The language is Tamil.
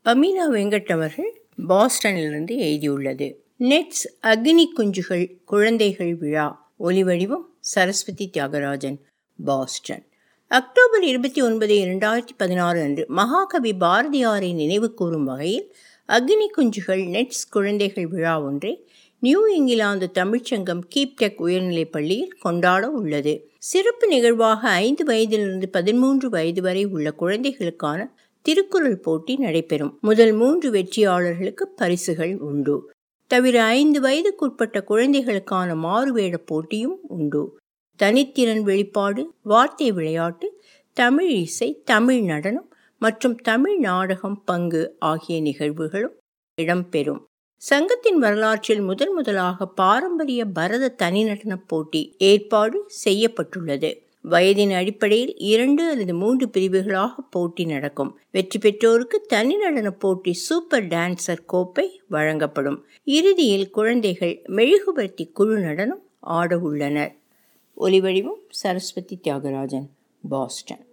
அமீனா வெங்கட் அவர்கள் பாஸ்டனிலிருந்து எழுதியுள்ளது நெட்ஸ் அக்னி குஞ்சுகள் குழந்தைகள் விழா ஒலிவடிவம் சரஸ்வதி தியாகராஜன் பாஸ்டன் அக்டோபர் இருபத்தி ஒன்பது இரண்டாயிரத்தி பதினாறு அன்று மகாகவி பாரதியாரை நினைவு கூறும் வகையில் அக்னி குஞ்சுகள் நெட்ஸ் குழந்தைகள் விழா ஒன்றை நியூ இங்கிலாந்து தமிழ்ச்சங்கம் கீப்டெக் உயர்நிலைப் பள்ளியில் கொண்டாட உள்ளது சிறப்பு நிகழ்வாக ஐந்து வயதிலிருந்து பதிமூன்று வயது வரை உள்ள குழந்தைகளுக்கான திருக்குறள் போட்டி நடைபெறும் முதல் மூன்று வெற்றியாளர்களுக்கு பரிசுகள் உண்டு தவிர ஐந்து வயதுக்குட்பட்ட குழந்தைகளுக்கான மாறுவேட போட்டியும் உண்டு தனித்திறன் வெளிப்பாடு வார்த்தை விளையாட்டு தமிழ் இசை தமிழ் நடனம் மற்றும் தமிழ் நாடகம் பங்கு ஆகிய நிகழ்வுகளும் இடம்பெறும் சங்கத்தின் வரலாற்றில் முதன் முதலாக பாரம்பரிய பரத தனிநடனப் போட்டி ஏற்பாடு செய்யப்பட்டுள்ளது வயதின் அடிப்படையில் இரண்டு அல்லது மூன்று பிரிவுகளாக போட்டி நடக்கும் வெற்றி பெற்றோருக்கு தனி நடன போட்டி சூப்பர் டான்சர் கோப்பை வழங்கப்படும் இறுதியில் குழந்தைகள் மெழுகுபர்த்தி குழு நடனம் ஆட உள்ளனர் ஒலிவடிவம் சரஸ்வதி தியாகராஜன் பாஸ்டன்